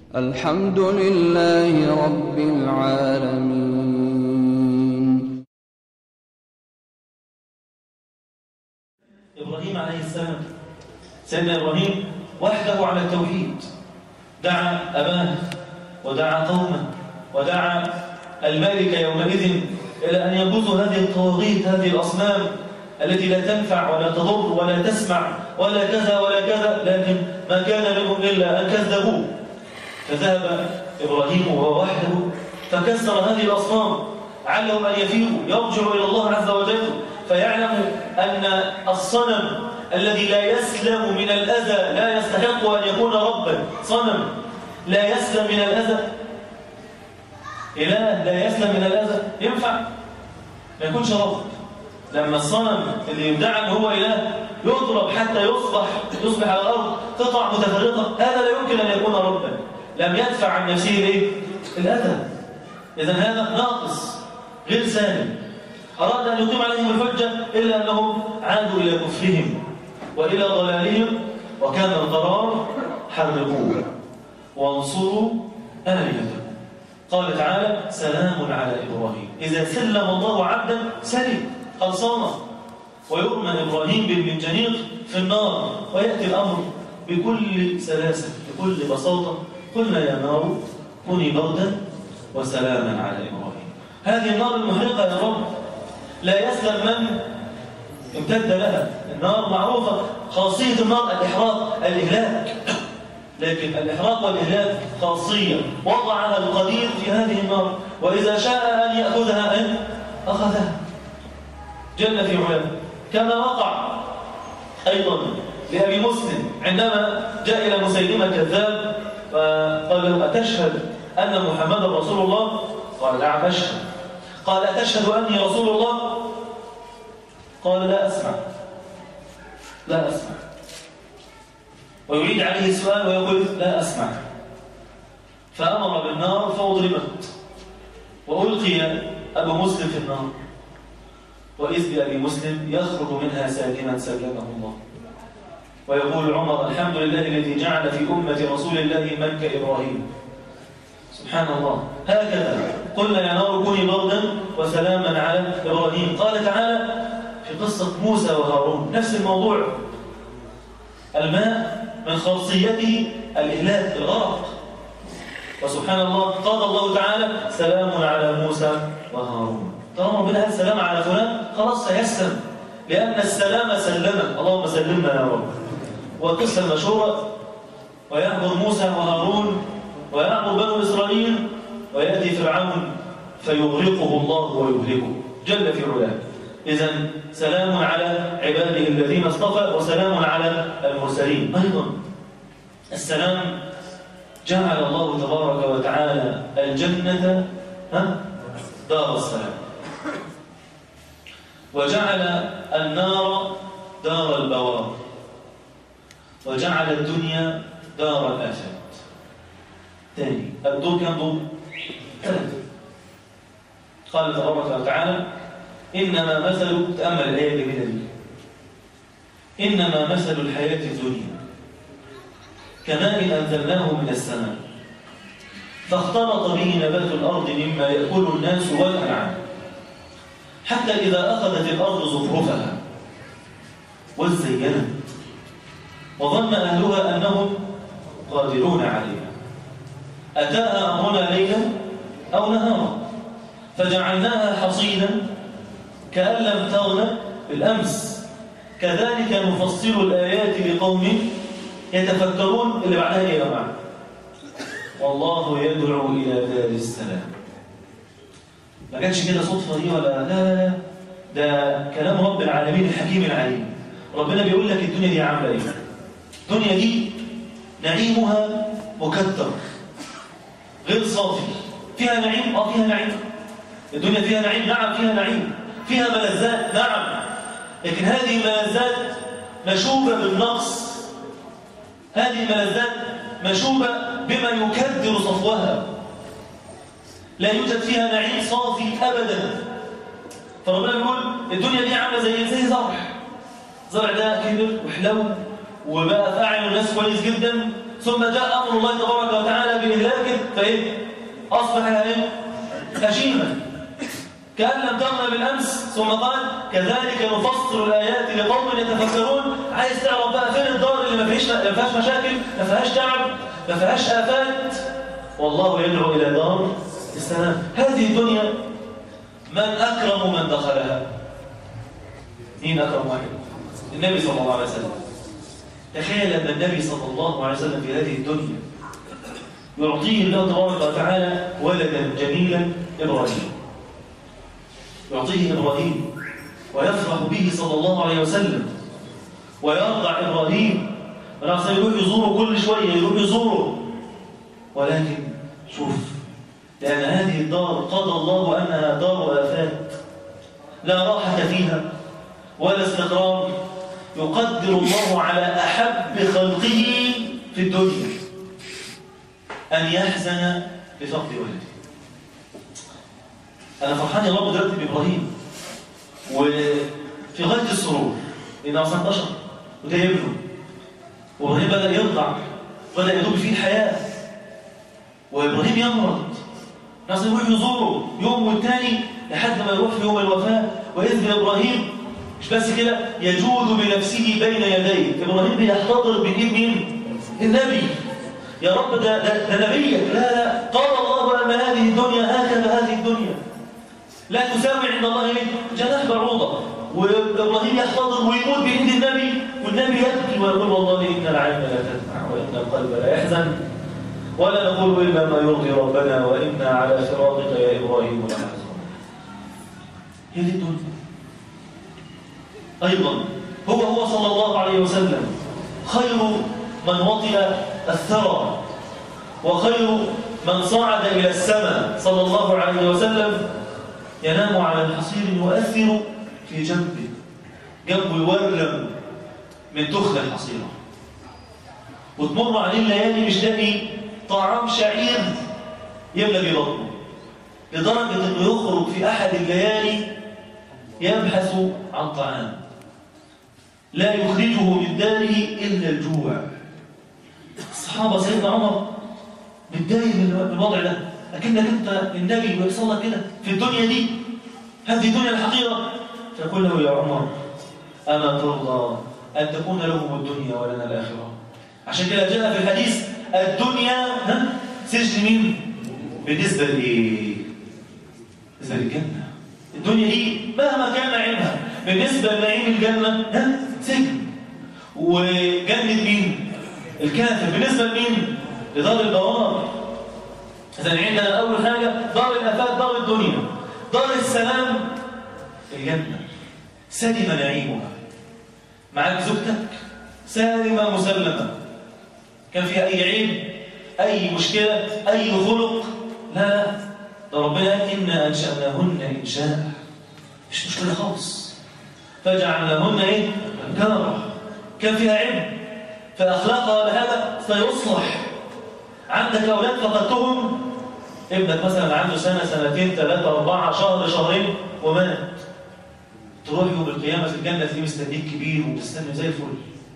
الحمد لله رب العالمين إبراهيم عليه السلام سيدنا إبراهيم وحده على التوحيد دعا أباه ودعا قومه ودعا الملك يومئذ إلى أن ينبذوا هذه الطواغيت هذه الأصنام التي لا تنفع ولا تضر ولا تسمع ولا كذا ولا كذا لكن ما كان منهم إلا أن كذبوه فذهب إبراهيم وهو وحده فكسر هذه الأصنام علهم أن يفيقوا يرجعوا إلى الله عز وجل فيعلم أن الصنم الذي لا يسلم من الأذى لا يستحق أن يكون ربا صنم لا يسلم من الأذى إله لا يسلم من الأذى ينفع ما يكونش رب لما الصنم اللي يدعى أنه هو إله يضرب حتى يصبح يصبح على الأرض قطع متفرقة هذا لا يمكن أن يكون ربا لم يدفع عن نفسه الايه؟ الأذى إذا هذا ناقص غير سالم أراد أن يقيم عليهم الحجة إلا أنهم عادوا إلى كفرهم وإلى ضلالهم وكان القرار حرقوه وانصروا آلهتهم قال تعالى سلام على إبراهيم إذا سلم الله عبدا سلم خلصانه ويرمى إبراهيم بالمنجنيق في النار ويأتي الأمر بكل سلاسة بكل بساطة قلنا يا نار كوني بردا وسلاما على إبراهيم هذه النار المحرقة يا رب لا يسلم من امتد لها النار معروفة خاصية النار الإحراق الإهلاك لكن الإحراق والإهلاك خاصية وضعها القدير في هذه النار وإذا شاء أن يأخذها أن أخذها جل في علاه كما وقع أيضا لأبي مسلم عندما جاء إلى مسيلمة كذاب فقال له أتشهد أن محمد رسول الله قال نعم أشهد قال أتشهد أني رسول الله قال لا أسمع لا أسمع ويعيد عليه السؤال ويقول لا أسمع فأمر بالنار فأضربت وألقي أبو مسلم في النار وإذ بأبي مسلم يخرج منها سالما سلمه الله ويقول عمر الحمد لله الذي جعل في أمة رسول الله من كإبراهيم سبحان الله هكذا قلنا يا نار كوني بردا وسلاما على إبراهيم قال تعالى في قصة موسى وهارون نفس الموضوع الماء من خاصيته الإهلاك الغرق وسبحان الله قال الله تعالى سلام على موسى وهارون طالما ربنا قال سلام على فلان خلاص سيسلم لأن السلام سلمه اللهم سلمنا يا رب والقصة المشهورة ويعبر موسى وهارون ويعبر بنو إسرائيل ويأتي فرعون فيغرقه الله ويهلكه جل في علاه إذا سلام على عباده الذين اصطفى وسلام على المرسلين أيضا السلام جعل الله تبارك وتعالى الجنة ها دار السلام وجعل النار دار البوار وجعل الدنيا دار الآفات ثاني الدور كم دور؟ ثلاثة قال تبارك وتعالى إنما مثل تأمل الآية الجميلة دي إنما مثل الحياة الدنيا كماء أنزلناه من السماء فاختلط به نبات الأرض مما يأكل الناس والأنعام حتى إذا أخذت الأرض زخرفها وزينت وظن أهلها أنهم قادرون عليها أتاها أمرنا ليلا أو نهارا فجعلناها حصيدا كأن لم تغن بالأمس كذلك نفصل الآيات لقوم يتفكرون اللي بعدها إيه يا جماعة والله يدعو إلى دار السلام ما كانش كده صدفة دي ولا لا لا لا ده كلام رب العالمين الحكيم العليم ربنا بيقول لك الدنيا دي عاملة إيه الدنيا دي نعيمها مكتر غير صافي فيها نعيم اه فيها نعيم الدنيا فيها نعيم نعم فيها نعيم فيها ملذات نعم لكن هذه الملذات مشوبة بالنقص هذه الملذات مشوبة بما يكدر صفوها لا يوجد فيها نعيم صافي أبدا فربنا بيقول الدنيا دي عاملة زي زي زرع زرع ده كبر وحلو وبقى في أعين الناس كويس جدا ثم جاء أمر الله تبارك وتعالى بإهلاكه فإيه أصبح إيه هشيما كأن لم تغنى بالأمس ثم قال كذلك نفصل الآيات لقوم يتفكرون عايز تعرف بقى فين الدار اللي ما فيهاش ما فيهاش مشاكل ما فيهاش تعب ما فيهاش آفات والله يدعو إلى دار السلام هذه الدنيا من أكرم من دخلها مين أكرم واحد النبي صلى الله عليه وسلم تخيل أن النبي صلى الله عليه وسلم في هذه الدنيا يعطيه الله تبارك وتعالى ولدا جميلا إبراهيم يعطيه إبراهيم ويفرح به صلى الله عليه وسلم ويرضع إبراهيم ونعصر يروح يزوره كل شوية يروح يزوره ولكن شوف لأن هذه الدار قضى الله أنها دار آفات لا راحة فيها ولا استقرار يقدر الله على أحب خلقه في الدنيا أن يحزن بفقد ولده أنا فرحان يا رب دلوقتي بإبراهيم وفي غاية السرور لأن أصلا بشر وده ابنه وإبراهيم بدأ يرضع بدأ يدوب فيه الحياة وإبراهيم يمرض ناس يروح يزوره يوم والتاني لحد ما يروح في يوم الوفاة وإذ بإبراهيم مش بس كده يجود بنفسه بين يديه إبراهيم بيحتضر بإيد مين؟ النبي يا رب ده, ده, ده نبيك لا لا قال الله أن هذه الدنيا هكذا هذه الدنيا لا تساوي عند الله جناح بعوضة وإبراهيم يحتضر ويموت بإيد النبي والنبي يبكي ويقول والله إن العين لا تدمع وإن القلب لا يحزن ولا نقول إلا ما يرضي ربنا وإنا على فراقك يا إبراهيم لمحزون هي دي الدنيا أيضا هو هو صلى الله عليه وسلم خير من وطئ الثرى وخير من صعد إلى السماء صلى الله عليه وسلم ينام على الحصير يؤثر في جنبه جنبه يورم من تخن الحصيرة وتمر عليه الليالي مش لاقي طعام شعير يملى بيه بطنه لدرجة انه يخرج في احد الليالي يبحث عن طعام لا يخرجه من داره الا الجوع الصحابة سيدنا عمر متضايق من الوضع ده لكنك انت النبي ويحصل لك كده في الدنيا دي هذه الدنيا الحقيرة فيقول له يا عمر أما ترضى أن تكون لهم الدنيا ولنا الآخرة عشان كده جاء في الحديث الدنيا ها سجن مين بالنسبة لإيه بالنسبة للجنة الدنيا دي مهما كان نعيمها بالنسبة لنعيم الجنة ها سجن وجنة مين الكافر بالنسبة لمين لدار البوار إذا عندنا أول حاجة دار الأفات دار الدنيا دار السلام الجنة سلم نعيمها معاك زوجتك سالمة مسلمة كان فيها أي عيب أي مشكلة أي خلق لا ده ربنا قال إنا أنشأناهن إنشاء مش مشكلة خالص فجعلناهن إيه؟ جارة كان فيها عيب فأخلاقها بهذا سيصلح عندك أولاد فقدتهم ابنك مثلا عنده سنة سنتين ثلاثة أربعة شهر شهرين ومات تروح يوم القيامة في الجنة تلاقيه مستنيك كبير ومستني زي الفل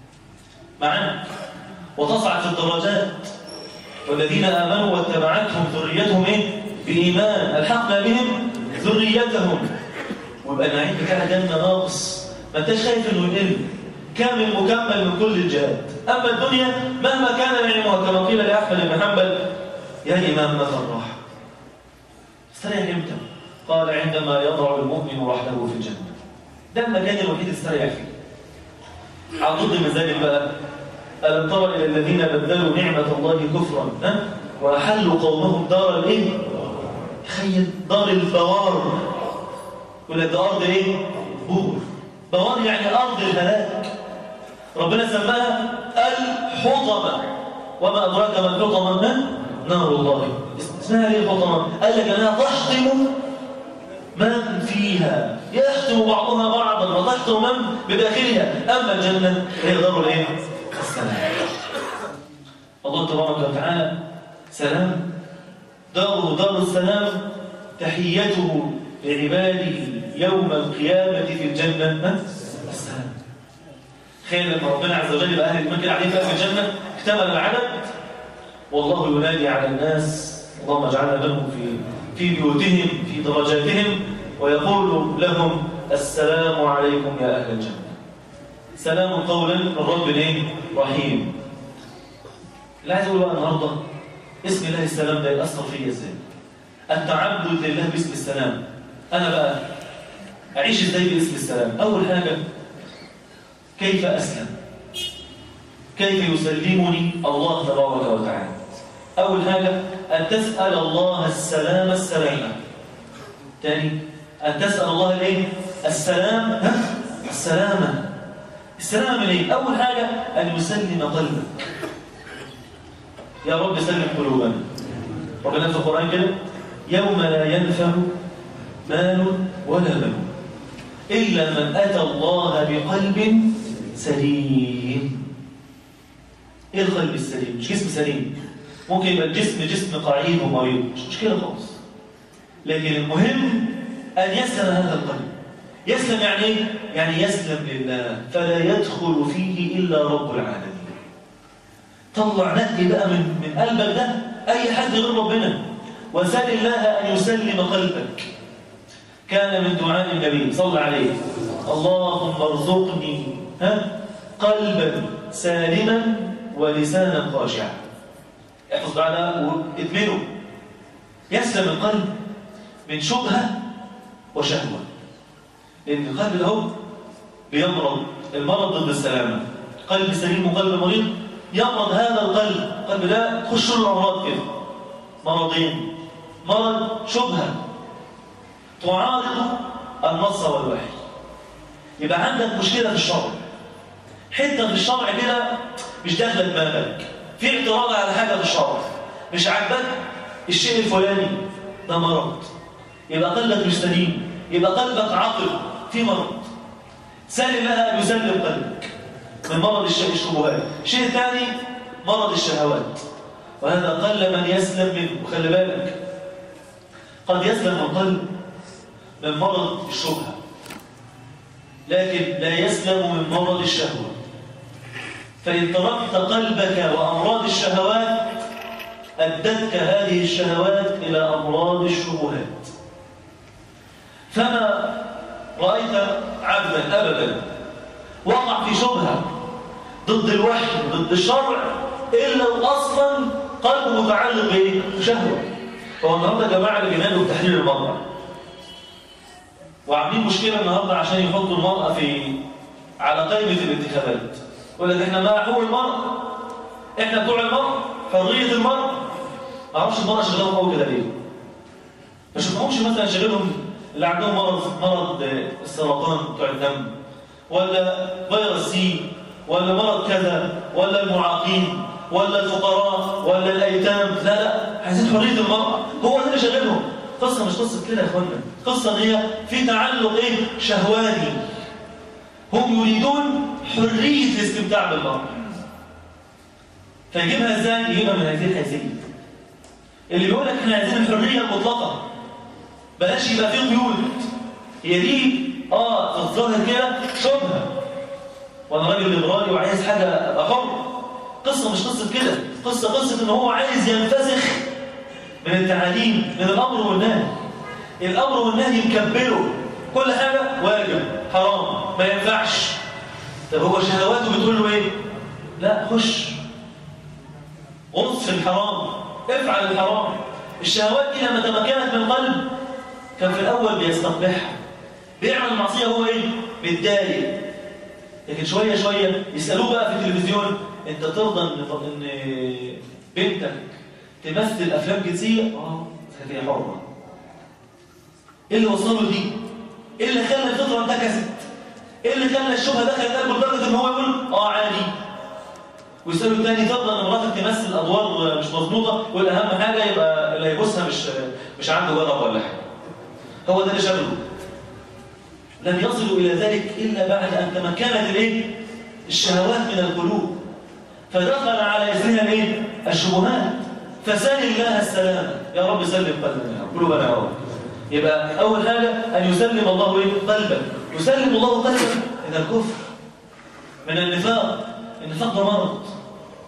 معاك وتصعد في الدرجات والذين آمنوا واتبعتهم ذريتهم إيه؟ بإيمان الحقنا بهم ذريتهم ويبقى النعيم بتاع الجنة ناقص ما انتش خايف انه يقل كامل مكمل من كل الجهات أما الدنيا مهما كان نعيمها كما قيل لأحمد بن حنبل يا إمام متى الراحة استريح امتى قال عندما يضع المؤمن وحده في الجنة ده المكان الوحيد استريح فيه على ضد المزاج بقى ألم تر إلى الذين بدلوا نعمة الله كفرا ها؟ وأحلوا قومهم دار الإيه؟ تخيل دار البوار يقول لك ده أرض إيه؟ بور بوار يعني أرض الهلاك ربنا سماها الحطمة وما أدراك ما الحطمة ها؟ نار الله اسمها ليه الحطمة؟ قال لك أنها تحطم من فيها يحتم بعضها بعضا وتحتم من بداخلها أما الجنة هي دار الإيه؟ السلام الله تبارك وتعالى سلام داره دار السلام تحيته لعباده يوم القيامة في الجنة السلام خير لما ربنا عز وجل يبقى أهل المكان عليه بقى في الجنة اكتمل العدد والله ينادي على الناس اللهم اجعلنا منهم في في بيوتهم في درجاتهم ويقول لهم السلام عليكم يا أهل الجنة سلام قولا من رب ايه رحيم اللي عايز اقول بقى النهارده اسم الله السلام ده يأثر فيا ازاي التعبد لله باسم السلام انا بقى اعيش ازاي باسم السلام اول حاجه كيف اسلم كيف يسلمني الله تبارك وتعالى اول حاجه ان تسال الله السلام السلامه ثاني ان تسال الله الايه السلام ها السلامه السلامه من ايه اول حاجه ان يسلم قلبك يا رب سلم قلوبنا ربنا في القرآن كده يوم لا ينفع مال ولا بنون إلا من أتى الله بقلب سليم إيه القلب السليم؟ مش جسم سليم ممكن يبقى الجسم جسم قعيد ومريض مش مشكلة خالص لكن المهم أن يسلم هذا القلب يسلم يعني إيه؟ يعني يسلم لله فلا يدخل فيه إلا رب العالمين طلع نقي بقى من من قلبك ده اي حد غير ربنا وسال الله ان يسلم قلبك كان من دعاء النبي صلى عليه اللهم ارزقني ها قلبا سالما ولسانا خاشعا احفظ بعدها وادمنه يسلم القلب من شبهه وشهوه لان القلب ده هو بيمرض المرض ضد السلامه قلب سليم وقلب مريض يمرض هذا القلب القلب ده تخش له الامراض كده مرضين مرض شبهه تعارض النص والوحي يبقى عندك مشكله في الشرع حته في الشرع كده مش داخله دماغك في اعتراض على حاجه في الشرع مش عاجبك الشيء الفلاني ده مرض يبقى قلبك مش سليم يبقى قلبك عاقل في مرض سال الله ان يسلم قلبك من مرض الشبهات الشيء الثاني مرض الشهوات وهذا قل من يسلم منه وخلي بالك قد يسلم القلب من مرض الشبهة لكن لا يسلم من مرض الشهوة فإن تركت قلبك وأمراض الشهوات أدتك هذه الشهوات إلى أمراض الشبهات فما رأيت عبدا أبدا وقع في شبهة ضد الوحي ضد الشرع إلا وأصلا قلبه متعلق بإيه؟ بشهوة هو النهارده يا جماعة اللي بينادوا بتحليل المرأة وعاملين مشكلة النهارده عشان يحطوا المرأة في على قائمة الانتخابات يقول لك احنا مع حقوق المرأة احنا بتوع المرأة حرية المرأة ما اعرفش المرأة شغالهم قوي كده ليه ما شفناهمش مثلا شغالهم اللي عندهم مرض مرض السرطان بتوع الدم ولا فيروس سي ولا مرض كذا ولا المعاقين ولا الفقراء ولا الايتام لا لا عايزين حريه المراه هو ده اللي شاغلهم قصه مش قصه كده يا اخوانا قصه هي في تعلق ايه شهواني هم يريدون حريه الاستمتاع بالمراه فيجيبها ازاي يجيبها من هذه الحيثيه اللي بيقول لك احنا عايزين الحريه المطلقه بلاش يبقى فيه قيود هي دي اه في الظاهر كده شبهه وانا راجل ليبرالي وعايز حاجه ابقى حر قصه مش قصه كده قصه قصه ان هو عايز ينفسخ من التعاليم من الامر والنهي الامر والنهي مكبره كل حاجه واجب حرام ما ينفعش طب هو شهواته بتقول له ايه لا خش غص في الحرام افعل الحرام الشهوات دي لما تمكنت من القلب كان في الاول بيستقبحها بيعمل المعصيه هو ايه متضايق لكن شويه شويه يسالوه بقى في التلفزيون انت ترضى ان ان بنتك تمثل افلام جنسيه اه هي حره ايه اللي وصله دي ايه اللي خلى الفطره انتكست ايه اللي خلى الشبهه دخلت قلبه لدرجه ان هو يقول اه عادي ويسالوا الثاني ترضى ان مراتك تمثل ادوار مش مظبوطه والاهم حاجه يبقى اللي هيبوسها مش مش عنده غضب ولا حاجه هو ده اللي شغله لم يصلوا الى ذلك الا بعد ان تمكنت الايه الشهوات من القلوب فدخل على اثرها الايه الشبهات فسال الله السلام يا رب سلم قلبنا قلوبنا يا رب يبقى اول حاجه ان يسلم الله ايه قلبك يسلم الله قلبك من الكفر من النفاق النفاق ده مرض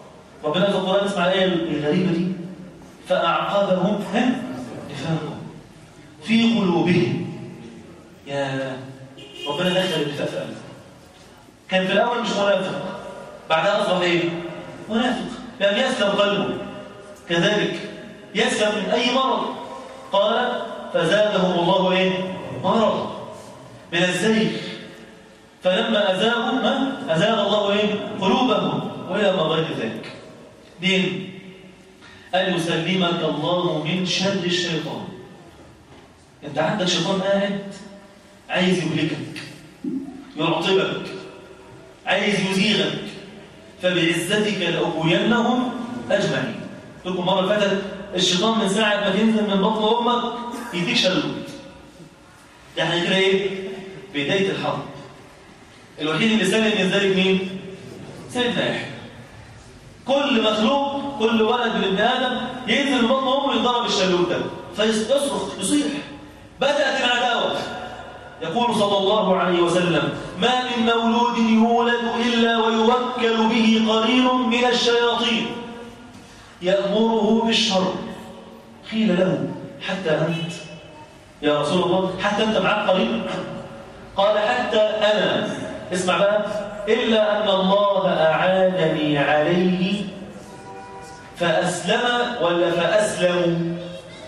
ربنا في القرآن اسمع الآية الغريبة دي فأعقبهم ها نفاقا في قلوبهم يا ربنا دخل النفاق في قلبه كان في الأول مش منافق بعدها أصبح إيه؟ منافق لأن يسلم قلبه كذلك يسلم من أي مرض قال فزادهم الله إيه؟ مرض من الزيغ فلما أزاغوا ما أزاغ الله إيه؟ قلوبهم وإلى ما غير ذلك دين أن يسلمك الله من شر الشيطان أنت عندك شيطان قاعد عايز يهلكك يعطبك عايز يزيغك فبعزتك لأغوينهم أجمعين لكم مرة اللي فاتت الشيطان من ساعة ما تنزل من بطن أمك يديك شلوت يعني كده إيه؟ بداية الحرب الوحيد اللي سلم من ذلك مين؟ سيدنا يحيى كل مخلوق كل ولد من ابن آدم ينزل من بطن أمه يضرب الشلوت ده فيصرخ يصيح بدأت العداوة يقول صلى الله عليه وسلم ما من مولود يولد إلا ويوكل به قرين من الشياطين يأمره بالشر قيل له حتى أنت يا رسول الله حتى أنت معك قرين قال حتى أنا اسمع بقى إلا أن الله أعانني عليه فأسلم ولا فأسلم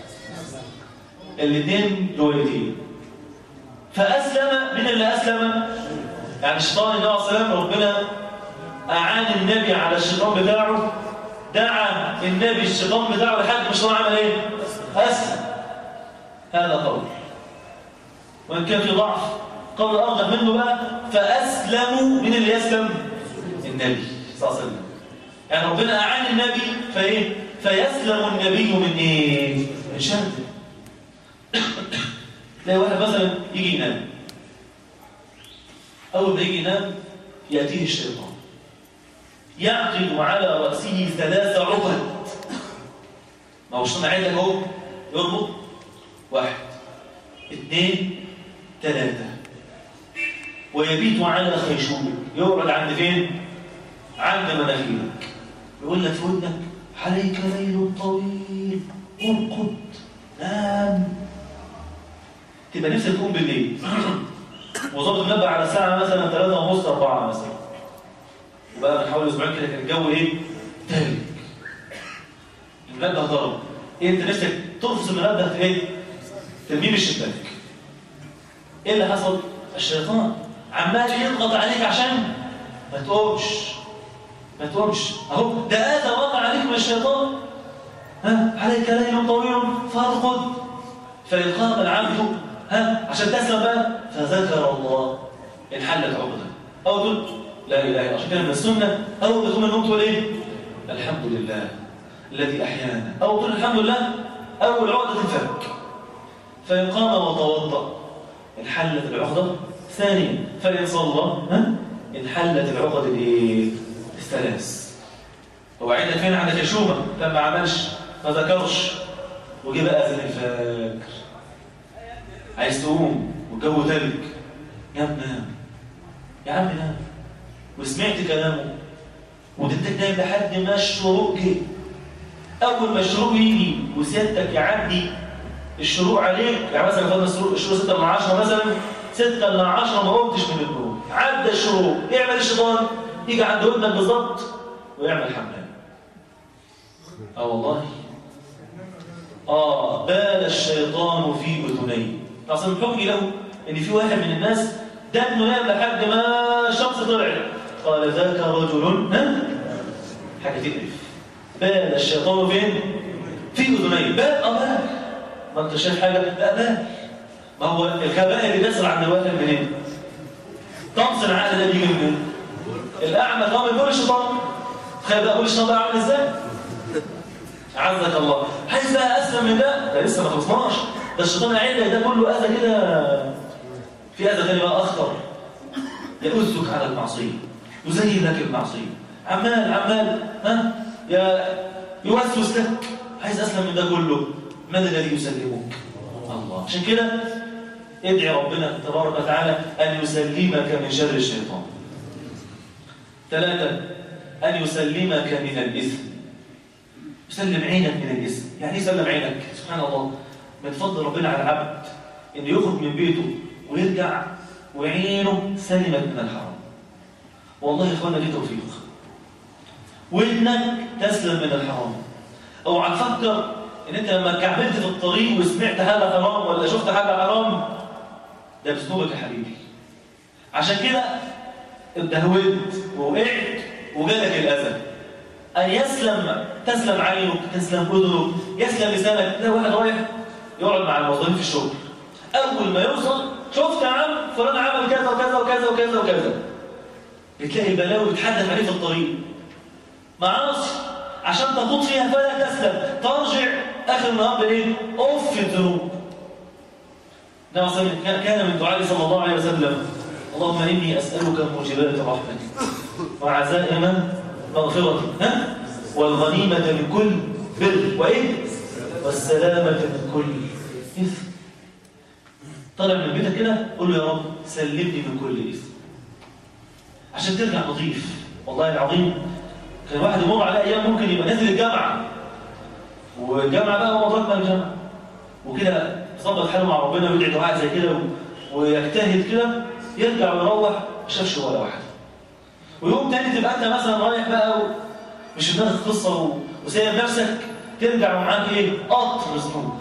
الاثنين روايتين فأسلم من اللي أسلم يعني الشيطان النبي عليه السلام ربنا أعان النبي على الشيطان بتاعه دعا النبي الشيطان بتاعه لحد ما الشيطان عمل ايه؟ أسلم هذا قول وإن كان في ضعف قول أرجح منه بقى فأسلموا من اللي يسلم النبي صلى الله عليه وسلم يعني ربنا أعان النبي فإيه؟ فيسلم النبي من إيه؟ من شره تلاقي واحد مثلا يجي ينام أول ما يجي ينام يأتيه الشيطان يعقد على رأسه ثلاث عقد ما هو الشيطان عندك اهو يربط واحد اثنين ثلاثة ويبيت على خيشومك يقعد عند فين؟ عند مناخيرك يقول لك في ودنك عليك ليل طويل ارقد نام تبقى نفسك تقوم بالليل وظبط منبه على الساعة مثلا 3 ونص 4 مثلا وبقى من حوالي اسبوعين كده كان الجو ايه؟ تلج المنبه ضرب ايه انت نفسك ترفض المنبه في ايه؟ ترميه من الشباك ايه اللي حصل؟ الشيطان عمال يضغط عليك عشان ما تقومش ما تقومش اهو ده اذى وقع عليك من الشيطان ها عليك ليل طويل فارقد فإن قام العبد ها عشان تسلم بقى فذكر الله انحلت عقده أو تقول لا إله إلا الله عشان كده من السنة أول ما تقوم النوم تقول إيه؟ الحمد لله الذي أحيانا أو تقول الحمد لله أول عقدة تنفك فإن قام وتوضأ انحلت العقدة ثانيا فإن صلى ها انحلت العقد الإيه؟ الثلاث هو عندك فين عندك الشومة لما عملش ما ذكرش وجه بقى اذان الفجر عايز تقوم والجو تلج يا ابني نام يا عم نام وسمعت كلامه ودنتك نايم لحد ما الشروق جه اول ما الشروق يجي وسيادتك يعدي الشروق عليك يعني مثلا خدنا الشروق الشروق 6 من 10 مثلا 6 من 10 ما قمتش من النوم عدى الشروق يعمل الشيطان يجي عند ودنك بالظبط ويعمل حمام اه والله آه بال الشيطان في أذنيه أصلا حكي له إن في واحد من الناس دمه نام لحد ما الشمس طلعت قال ذاك رجل ها حاجة تقرف بال الشيطان فين؟ في أذنيه بال أه بال ما أنت شايف حاجة؟ لا بال ما هو الكبائر اللي تسرع عند الواحد منين؟ طمس العقل ده بيجي منين؟ الأعمى قام يقول الشيطان تخيل بقى أقول الشيطان بقى عامل إزاي؟ عزك الله عايز بقى اسلم من ده ده لسه ما خلصناش ده الشيطان عندك ده كله اذى كده في اذى تاني بقى اخطر يؤذك على المعصيه يزين لك المعصيه عمال عمال ها يا يوسوس لك عايز اسلم من ده كله من الذي يسلمك الله عشان كده ادعي ربنا تبارك وتعالى ان يسلمك من شر الشيطان ثلاثه ان يسلمك من الاثم يسلم عينك من الاسم يعني ايه يسلم عينك سبحان الله من فضل ربنا على العبد انه يخرج من بيته ويرجع وعينه سلمت من الحرام والله يا اخوانا دي توفيق ودنك تسلم من الحرام اوعى تفكر ان انت لما كعبلت في الطريق وسمعت حاجه حرام ولا شفت حاجه حرام ده باسلوبك يا حبيبي عشان كده اتدهولت ووقعت وجالك الاذى ان يسلم تسلم عينك تسلم اذنك يسلم لسانك ده واحد رايح يقعد مع الموظفين في الشغل اول ما يوصل شفت يا عم فلان عمل كذا وكذا وكذا وكذا وكذا بتلاقي البلاوي بتحدث عليه في الطريق معاصي عشان تخوض فيها فلا تسلم ترجع اخر النهار بايه اوف في الذنوب ده مثلا كان من دعاء صلى الله عليه وسلم اللهم اني اسالك موجبات رحمتك وعزائم مغفرتك ها والغنيمه من كل بر وايه والسلامه من كل اثم طالع من بيتك كده قول له يا رب سلمني من كل اثم عشان ترجع نظيف والله العظيم كان واحد يمر على ايام ممكن يبقى نازل الجامعه والجامعه بقى هو مدرك بقى الجامعه وكده يظبط حاله مع ربنا ويدعي دعاء زي كده ويجتهد كده يرجع ويروح ما شافش ولا واحد ويوم تاني تبقى انت مثلا رايح بقى مش دماغك قصه وسايب نفسك ترجع ومعاك ايه؟ قطر ذنوب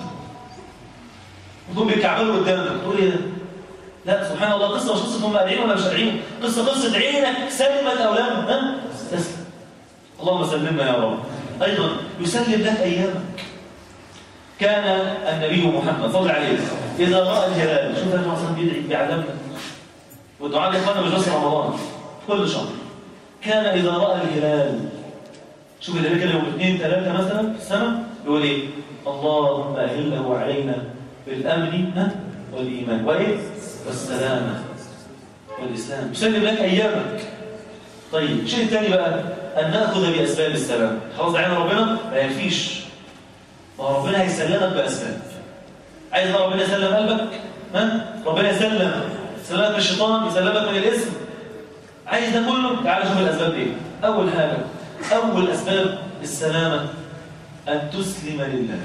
وتقوم بيكعبلوا قدامك تقول ايه ده؟ لا سبحان الله قصه مش قصه هم قادعين ولا مش قادعين قصه قصه عينك سلمت او لم ها؟ تسلم اللهم سلمنا يا رب ايضا يسلم لك ايامك كان النبي محمد صلى الله عليه وسلم اذا راى الهلال شوف النبي صلى بيدعي بيعلمنا والدعاء يا اخوانا مش بس رمضان كل شهر كان اذا راى الهلال شوف النبي كده يوم اثنين ثلاثه مثلا في السنه يقول ايه اللهم اهله علينا بالامن ها والايمان وايه والسلامه والاسلام يسلم لك ايامك طيب الشيء الثاني بقى ان ناخذ باسباب السلام خلاص عين ربنا ما يكفيش ما ربنا هيسلمك باسباب عايز بقى ربنا يسلم قلبك ها ربنا يسلم يسلمك من الشيطان يسلمك من الاسم عايز ده كله تعال شوف الاسباب ايه اول حاجه اول اسباب السلامه ان تسلم لله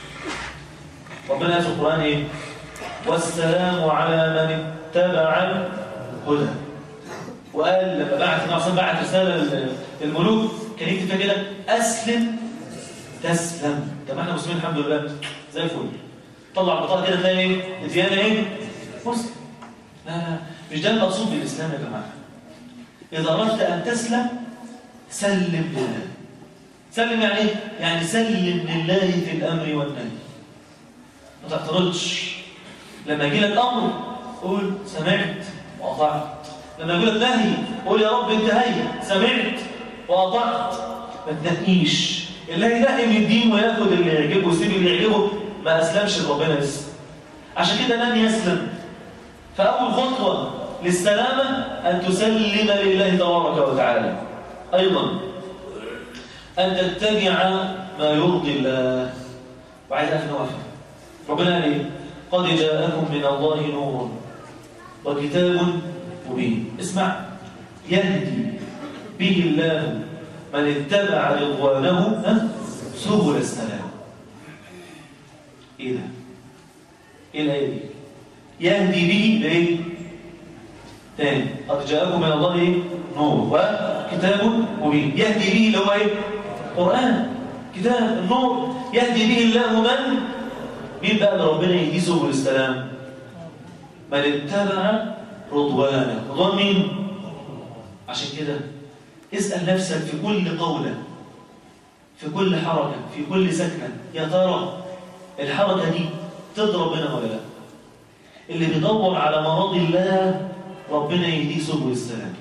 ربنا في القران ايه والسلام على من اتبع الهدى وقال لما بعت النبي صلى بعت رساله للملوك كان يكتب فيها كده اسلم تسلم طب احنا مسلمين الحمد لله زي الفل طلع بطاقه كده تلاقي ايه الديانه ايه مسلم لا لا مش ده المقصود بالاسلام يا جماعه اذا اردت ان تسلم سلم لله سلم يعني ايه يعني سلم لله في الامر والنهي ما تعترضش لما يجي لك امر قول سمعت واطعت لما يقول لك نهي قول يا رب انتهيت سمعت واطعت ما تنقيش اللي هينقي من الدين وياخد اللي يعجبه ويسيب اللي يعجبه ما اسلمش لربنا لسه عشان كده لن يسلم فاول خطوه للسلامه ان تسلم لله تبارك وتعالى ايضا ان تتبع ما يرضي الله وعايز اقف نقف ربنا قال ايه قد جاءكم من الله نور وكتاب مبين اسمع يهدي به الله من اتبع رضوانه سبل السلام ايه ده ايه الايه دي يهدي به لايه تاني قد جاءكم من الله ايه نور وكتاب مبين يهدي به اللي هو ايه قران كتاب النور يهدي به الله من مين بقى اللي ربنا يهديه سبل السلام من اتبع رضوانه رضوان مين عشان كده اسأل نفسك في كل قولة في كل حركة في كل سكنة يا ترى الحركة دي ترضي ربنا ولا لا اللي بيدور على مراضي الله ربنا يهديه سبل السلام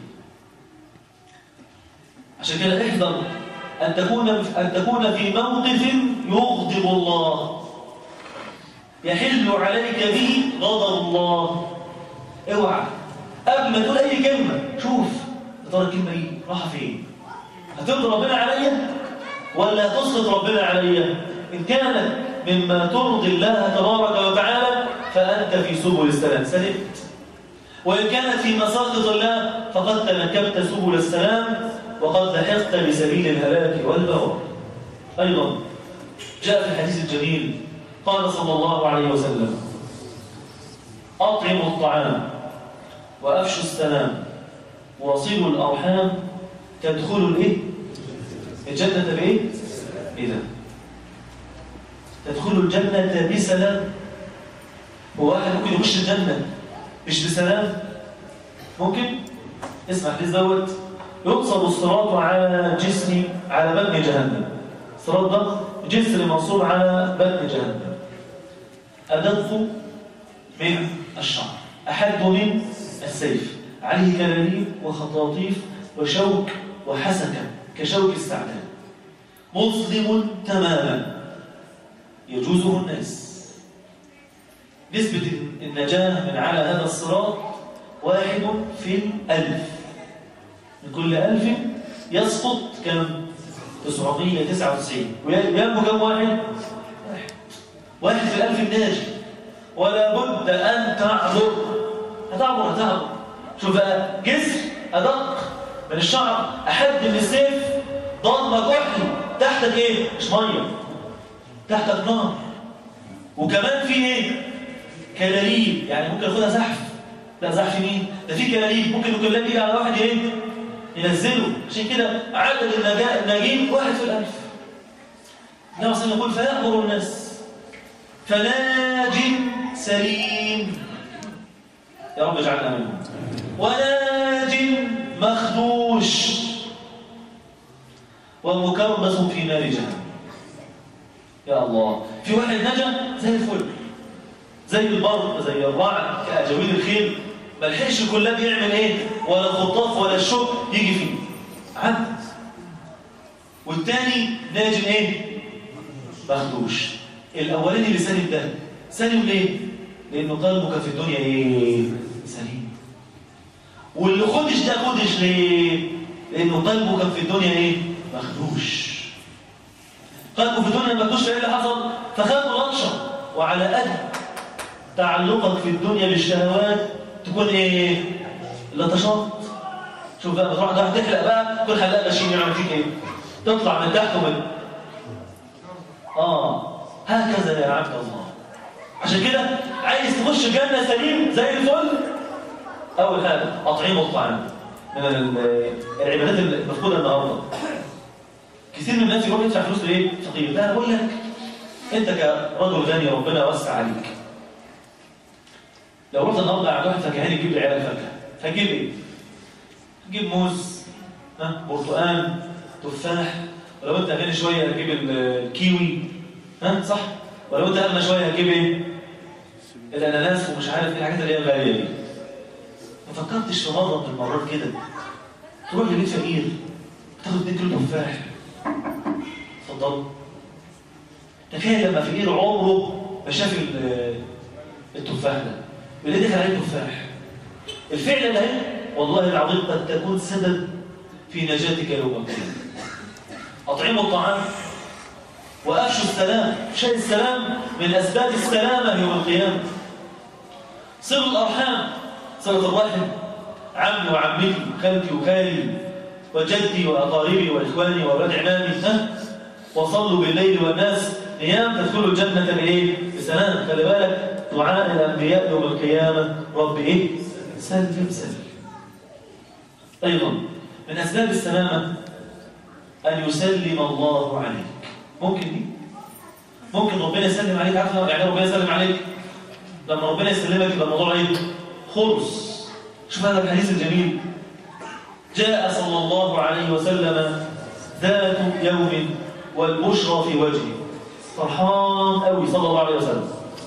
عشان كده احذر أن تكون أن تكون في موقف يغضب الله يحل عليك به غضب الله اوعى قبل ما تقول اي كلمه شوف يا ترى الكلمه دي رايحه فين هترضي ربنا عليا ولا هتسخط ربنا عليا ان كانت مما ترضي الله تبارك وتعالى فانت في سبل السلام سلمت وان كانت في مساقط الله فقد تنكبت سبل السلام وقد لحقت بسبيل الهلاك والبوار ايضا جاء في الحديث الجميل قال صلى الله عليه وسلم أطعموا الطعام وأفشوا السلام وصلوا الأرحام تدخلوا الإيه؟ الجنة بإيه؟ إذا تدخلوا الجنة بسلام هو واحد ممكن يخش الجنة مش بسلام ممكن اسمع الحديث دوت يقصر الصراط على جسم على بطن جهنم الصراط ده جسر منصوب على بطن جهنم أدق من الشعر أحد من السيف عليه كلاليب وخطاطيف وشوك وحسكة كشوك السعدان مظلم تماما يجوزه الناس نسبة النجاة من على هذا الصراط واحد في الألف من كل ألف يسقط كم 999 وينمو كم واحد واحد واحد في الألف الناجي ولا بد أن تعبر هتعبر هتعبر شوف بقى جسر أدق من الشعر أحد من السيف ضلمة كحل تحتك إيه؟ مش مية تحتك نار وكمان في إيه؟ كلاليب يعني ممكن ياخدها زحف لا زحف مين؟ ده في كلاليب ممكن الكلاب يجي على واحد إيه؟ ينزله عشان كده عدد النجاة الناجين واحد في الألف النبي صلى الله عليه وسلم يقول فيأمر الناس فناج سليم يا رب اجعلنا منهم وناج مخدوش ومكربس في نار جهنم يا الله في واحد نجا زي الفل زي البرق زي الرعد كأجاويل الخيل ما لحقش الكلاب يعمل ايه ولا خطاف ولا الشوك يجي فيه عدد والتاني ناجم ايه مخدوش الاولاني اللي سالم ده سالم ليه لانه قلبك في الدنيا ايه سليم واللي خدش ده خدش ليه لانه قلبك في الدنيا ايه مخدوش قلبه في الدنيا مخدوش فايه اللي حصل فخد لطشه وعلى قد تعلقك في الدنيا بالشهوات تكون ايه لطشات شوف بقى بتروح تروح تحلق بقى كل حلاق ماشيين يعمل فيك ايه تطلع من تحت ومن اه هكذا يا عبد الله عشان كده عايز تخش جنة سليم زي الفل أول حاجة أطعيم الطعام من العبادات المفقودة النهاردة كثير من الناس يروح يدفع فلوس لإيه؟ فقير لا أنا بقول لك أنت كرجل غني ربنا وسع عليك لو رحت النهارده عند واحد فكهاني تجيب لعيالك فاكهة هتجيب إيه؟ تجيب موز ها برتقال تفاح ولو أنت غني شوية هتجيب الكيوي ها صح؟ ولو أنت أغنى شوية هتجيب إيه؟ الاناناس ومش عارف ايه الحاجات اللي هي غاليه دي ما فكرتش في مره من المرات كده تروح لبيت فقير تاخد 2 كيلو تفاح اتفضل تخيل لما فقير عمره ما شاف التفاح ده بيلاقي دخل عليه تفاح الفعل ده والله العظيم قد تكون سبب في نجاتك يوم القيامه اطعموا الطعام وأفشوا السلام شيء السلام من أسباب السلامة يوم القيامة صلوا الأرحام صلة الرحم عمي وعمتي خالتي وخالي وجدي وأقاربي وإخواني وأولاد عمامي ها وصلوا بالليل والناس نيام تدخلوا الجنة بإيه؟ بسلام خلي بالك دعاء الأنبياء يوم القيامة رب إيه؟ سلم سلم أيضا من أسباب السلامة أن يسلم الله عليك ممكن دي ممكن ربنا يسلم عليك عارفه يعني ربنا يسلم عليك لما ربنا يسلمك يبقى الموضوع ايه خلص شوف هذا الحديث الجميل جاء صلى الله عليه وسلم ذات يوم والبشرى في وجهه فرحان قوي صلى الله عليه وسلم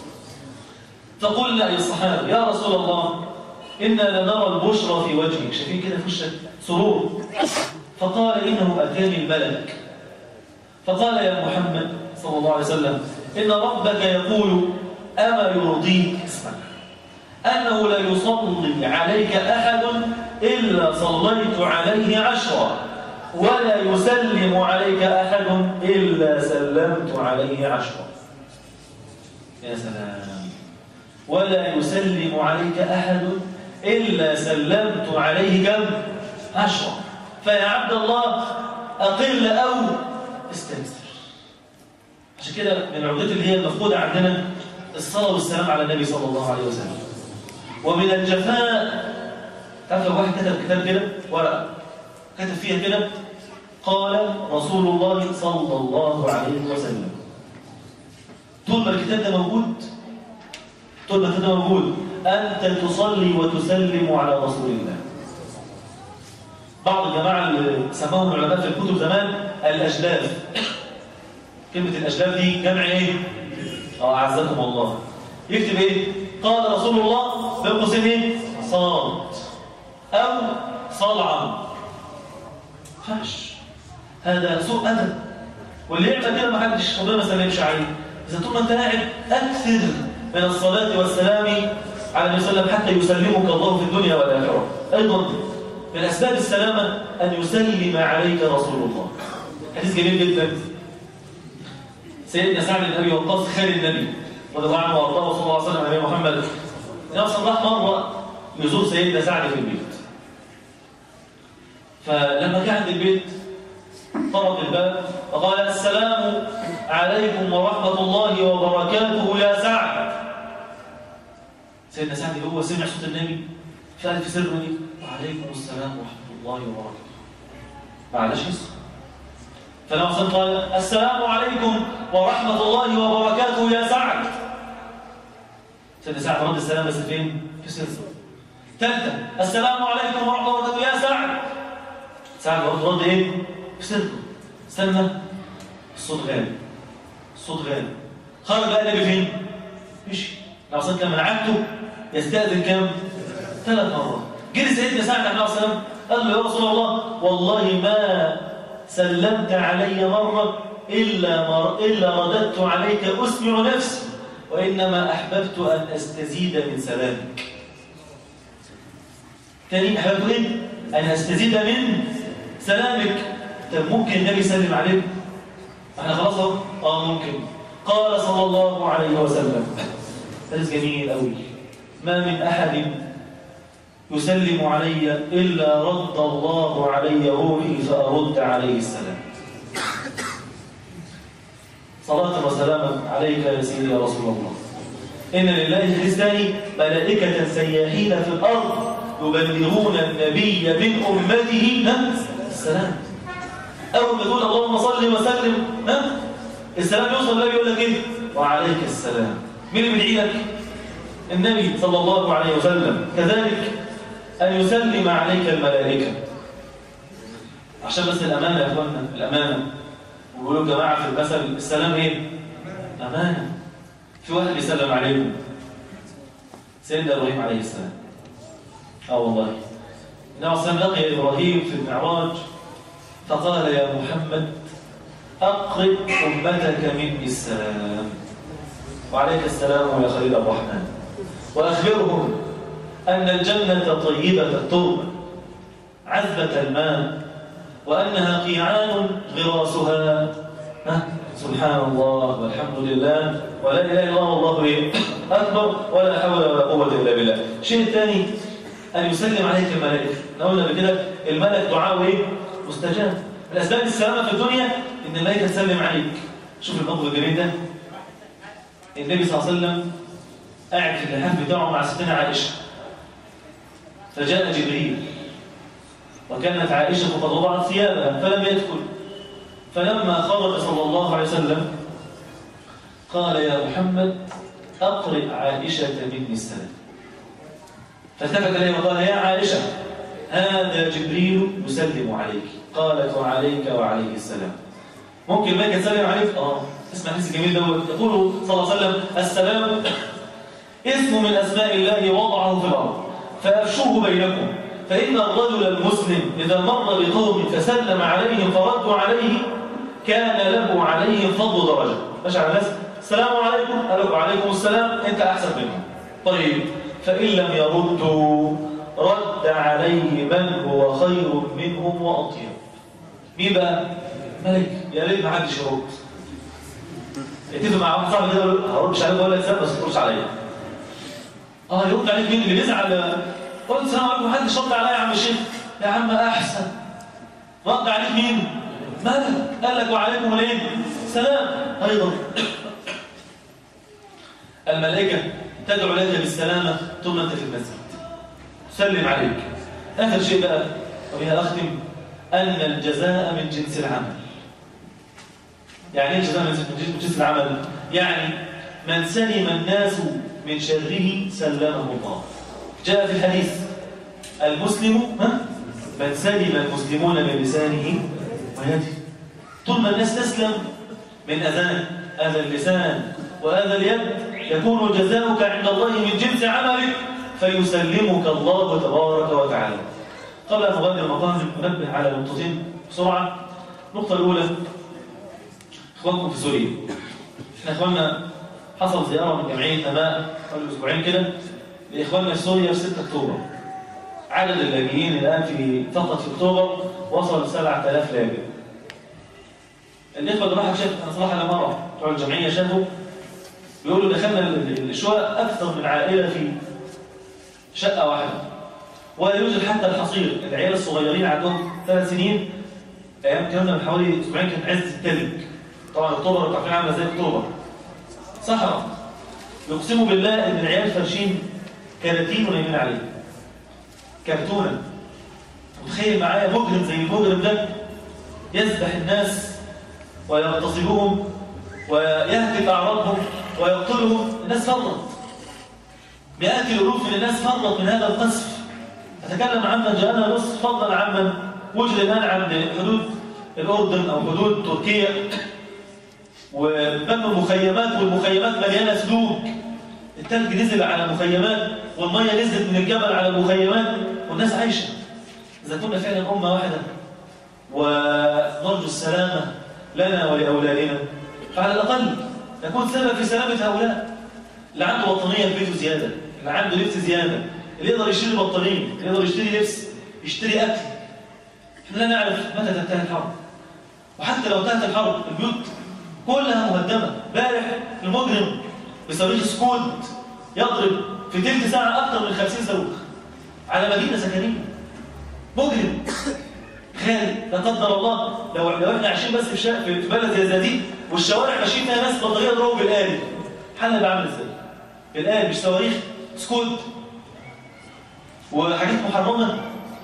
فقلنا يا الصحابه يا رسول الله إنا لنرى البشرى في وجهك شايفين كده في وشك سرور فقال إنه أتاني الملك فقال يا محمد صلى الله عليه وسلم إن ربك يقول أما يرضيك اسمع أنه لا يصلي عليك أحد إلا صليت عليه عشرا ولا يسلم عليك أحد إلا سلمت عليه عشرا يا سلام ولا يسلم عليك أحد إلا سلمت عليه كم عشرا فيا عبد الله أقل أو استكثر عشان كده من العودات اللي هي المفقودة عندنا الصلاة والسلام على النبي صلى الله عليه وسلم ومن الجفاء تعرف لو واحد كتب كتاب كده ورقة كتب فيها كده قال رسول الله صلى الله عليه وسلم طول ما الكتاب ده موجود طول ما الكتاب ده موجود أنت تصلي وتسلم على رسول الله بعض الجماعة اللي سماهم العلماء في الكتب زمان الأجلاف كلمة الأجلاف دي جمع إيه؟ اه أعزكم الله يكتب إيه؟ قال رسول الله بين قوسين إيه؟ صاد أو صلعا فحش هذا سوء أدب واللي يعمل كده ما حدش ربنا ما سلمش عليه إذا طول ما أنت قاعد أكثر من الصلاة والسلام على النبي صلى الله عليه وسلم حتى يسلمك الله في الدنيا والآخرة أيضا من أسباب السلامة أن يسلم عليك رسول الله حديث جميل جدا سيدنا سعد بن أبي وقاص خال النبي رضي الله عنه وارضاه صلى الله عليه وسلم عليه محمد النبي صلى الله عليه وسلم مرة يزور سيدنا سعد في البيت فلما كان عند البيت طرق الباب فقال السلام عليكم ورحمة الله وبركاته يا سعد سيدنا سعد هو سمع صوت النبي فقال في سره وعليكم السلام ورحمة الله وبركاته معلش يسر فلما صلى قال السلام عليكم ورحمة الله وبركاته يا سعد سيدنا سعد رد السلام بس فين؟ في سره ثالثا السلام عليكم ورحمة الله وبركاته يا سعد سعد رد رد ايه؟ في سره استنى الصوت غالي الصوت غالي خرج بقى النبي فين؟ مشي لو صلت لما نعدته يستأذن كم؟ ثلاث مرات جري سيدنا سعد عليه السلام قال له يا رسول الله والله ما سلمت علي مرة إلا, مر... إلا رددت عليك أسمع نفسي وإنما أحببت أن أستزيد من سلامك تاني أحببت إيه؟ أن أستزيد من سلامك طب ممكن النبي يسلم عليك احنا خلاص اهو اه ممكن قال صلى الله عليه وسلم حديث جميل قوي ما من احد يسلم علي الا رد الله علي روحي فارد عليه السلام صلاة وسلاما عليك يا سيدي يا رسول الله إن لله في الإسلام ملائكة سياحين في الأرض يبلغون النبي من أمته السلام أول ما تقول اللهم صل وسلم ها السلام يوصل النبي يقول لك إيه وعليك السلام مين اللي بيدعي لك النبي صلى الله عليه وسلم كذلك أن يسلم عليك الملائكة عشان بس الأمانة يا أخوانا الأمانة ويقولوا جماعة في المثل السلام إيه أمانة في واحد بيسلم عليكم سيدنا إبراهيم عليه السلام اه والله النبي صلى الله عليه وسلم لقي إبراهيم في المعراج فقال يا محمد أقرب أمتك مني السلام وعليك السلام يا خليل الرحمن وأخبرهم أن الجنة طيبة التربة عذبة الماء وأنها قيعان غراسها ها؟ سبحان الله والحمد لله ولا إله إلا الله والله أكبر ولا حول ولا قوة إلا بالله الشيء الثاني أن يسلم عليك الملائكة قلنا بكده الملك دعاء إيه؟ مستجاب من أسباب السلامة في الدنيا إن الملائكة تسلم عليك شوف المنظر الجميل ده النبي صلى الله عليه وسلم قاعد في اللحاف بتاعه مع ستنا عائشة فجاء جبريل وكانت عائشة قد وضعت ثيابها فلم يدخل فلما خرج صلى الله عليه وسلم قال يا محمد أقرئ عائشة مني السلام فالتفت إليه وقال يا عائشة هذا جبريل يسلم عليك قالت وعليك وعليه السلام ممكن الملكة تسلم عليك اه اسمع الحديث الجميل دوت يقول صلى الله عليه وسلم السلام اسم من اسماء الله وضعه في الارض فافشوه بينكم فان الرجل المسلم اذا مر بقوم فسلم عليهم فردوا عليه كان له عليهم فضل درجه ماشي على الناس السلام عليكم قالوا وعليكم السلام انت احسن منهم طيب فان لم يردوا رد عليه من هو خير منهم واطيب مين بقى ملك يا ريت ما حدش يرد اتفق مع واحد صاحبي كده هردش عليه ولا لسان بس ما تردش عليا اه يرد عليك مين اللي بيزعل قلت السلام عليكم محدش رد عليا يا عم الشيخ يا عم احسن رد عليك مين ملك قال لك وعليكم الايه السلام أيضا الملائكة تدعو لك بالسلامة ثم أنت في المسجد سلم عليك آخر شيء بقى وبها أختم أن الجزاء من جنس العمل يعني ايه الجزاء من جنس العمل؟ يعني من سلم الناس من شره سلمه الله جاء في الحديث المسلم ها؟ من سلم المسلمون من لسانه ويده طول ما الناس تسلم من أذان هذا اللسان وهذا اليد يكون جزاؤك عند الله من جنس عملك فيسلمك الله تبارك وتعالى قبل أن نغادر المقام ننبه على نقطتين بسرعة النقطة الأولى إخوانكم في سوريا إحنا إخواننا حصل زيارة من جمعية نماء قبل أسبوعين كده لإخواننا في سوريا في 6 أكتوبر عدد اللاجئين الآن في فقط في أكتوبر وصل 7000 لاجئ الإخوة اللي راحوا شافوا أنا صراحة لما أرى بتوع الجمعية شافوا بيقولوا دخلنا الشقق أكثر من عائلة في شقة واحدة ولا يوجد حتى الحصير العيال الصغيرين عندهم ثلاث سنين أيام كنا من حوالي أسبوعين كانت عز التلج طبعا أكتوبر بتاعتنا عاملة زي أكتوبر صحراء يقسموا بالله إن العيال فرشين كراتين ونايمين عليه كرتونة متخيل معايا مجرم زي المجرم ده يذبح الناس ويغتصبهم ويهتك أعراضهم ويقتلهم الناس فرط مئات الألوف من الناس فرط من هذا القذف أتكلم عمن جاءنا مصر فضلا عمن وجد الآن عند حدود الأردن أو حدود تركيا وبنوا المخيمات والمخيمات مليانة سلوك التلج نزل على المخيمات والمية نزلت من الجبل على المخيمات والناس عايشة إذا كنا فعلا أمة واحدة ونرجو السلامة لنا ولأولادنا فعلى الأقل نكون سبب في سلامة هؤلاء اللي عنده بطانية في بيته زيادة اللي عنده لبس زيادة اللي يقدر يشتري بطانية اللي يقدر يشتري لبس يشتري أكل احنا لا نعرف متى تنتهي الحرب وحتى لو انتهت الحرب البيوت كلها مهدمة بارح المجرم بصواريخ سكود يضرب في تلت ساعة أكثر من 50 صاروخ على مدينة سكنية مجرم تخيل لا قدر الله لو لو احنا عايشين بس في, شا... في بلد زي دي والشوارع ماشيين فيها ناس بطاريه يضربوا بالآلي حالنا بقى عامل ازاي؟ بالآلي مش صواريخ سكوت وحاجات محرمه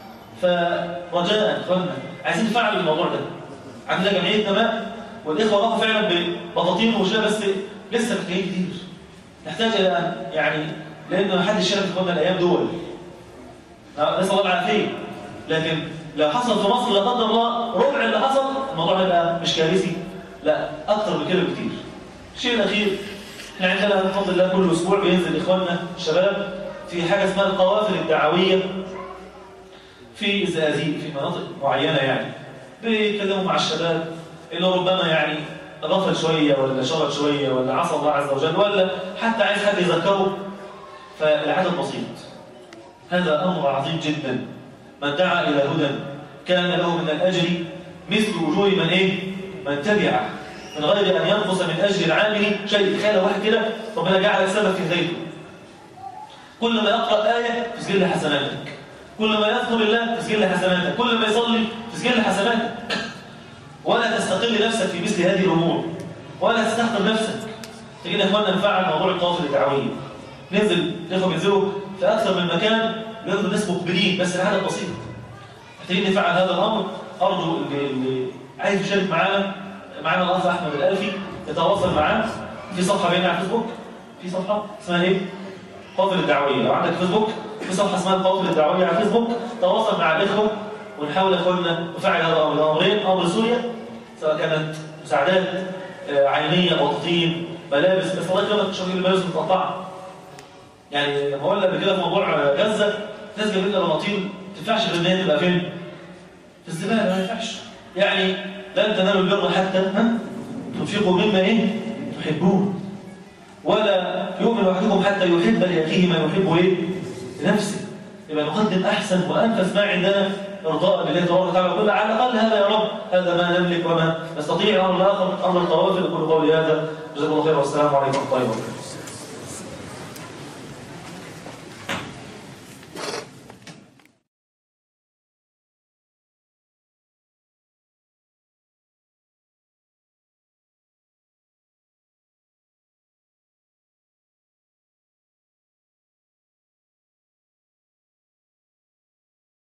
فرجاء اخوانا عايزين نفعل الموضوع ده عندنا جمعيه نماء والاخوه راحوا فعلا ببطاطين وشويه بس لسه محتاجين كتير نحتاج الى ان يعني لان ما حدش شارك اخوانا الايام دول نسال الله العافيه لكن لو حصل في مصر لا قدر الله ربع اللي حصل الموضوع هيبقى مش كارثي لا اكتر من كده بكتير الشيء الاخير احنا عندنا بفضل الله كل اسبوع بينزل اخواننا الشباب في حاجه اسمها القوافل الدعويه في الزقازيق في مناطق معينه يعني بيتكلموا مع الشباب اللي ربما يعني غفل شويه ولا شرد شويه ولا عصى الله عز وجل ولا حتى عايز حد يذكره فالعدد بسيط هذا امر عظيم جدا من دعا إلى هدى كان له من الأجر مثل وجوه من إيه؟ من تبعه من غير أن ينقص من أجر العامل شيء تخيل واحد كده ربنا جعل سبب في هدايته كل ما يقرأ آية تسجل حسناتك كل ما يذكر الله تسجل حسناتك كل ما يصلي تسجل حسناتك ولا تستقل نفسك في مثل هذه الأمور ولا تستحقر نفسك تجد يا اخوانا نفعل موضوع القوافل الدعويه ننزل الاخوه بينزلوا في اكثر من مكان بياخدوا ناس مقبلين بس العدد بسيط محتاجين نفعل هذا الامر ارجو اللي, اللي عايز يشارك معانا معانا الاخ احمد الالفي يتواصل معاه في صفحه بيننا على الفيسبوك في صفحه اسمها ايه؟ قافل الدعويه لو عندك فيسبوك في صفحه اسمها القافل الدعويه على الفيسبوك تواصل مع الاخوه ونحاول يا اخواننا نفعل هذا الامر الامرين امر سوريا سواء كانت مساعدات عينيه بطاطين ملابس بس الله يكرمك شوف الملابس متقطعه يعني لما قلنا قبل كده في موضوع غزه ناس جايبين لنا بناطيل ما تنفعش غير ان هي تبقى فين؟ في الزباله ما ينفعش يعني لن تنالوا البر حتى ها تنفقوا مما ايه؟ تحبون ولا يؤمن احدكم حتى يحب لاخيه ما يحب ايه؟ لنفسه يبقى نقدم احسن وانفس ما عندنا ارضاء لله تبارك وتعالى وقل على الاقل هذا يا رب هذا ما نملك وما نستطيع امر الاخر امر القوافل اقول قولي هذا جزاكم الله خير والسلام عليكم ورحمه الله وبركاته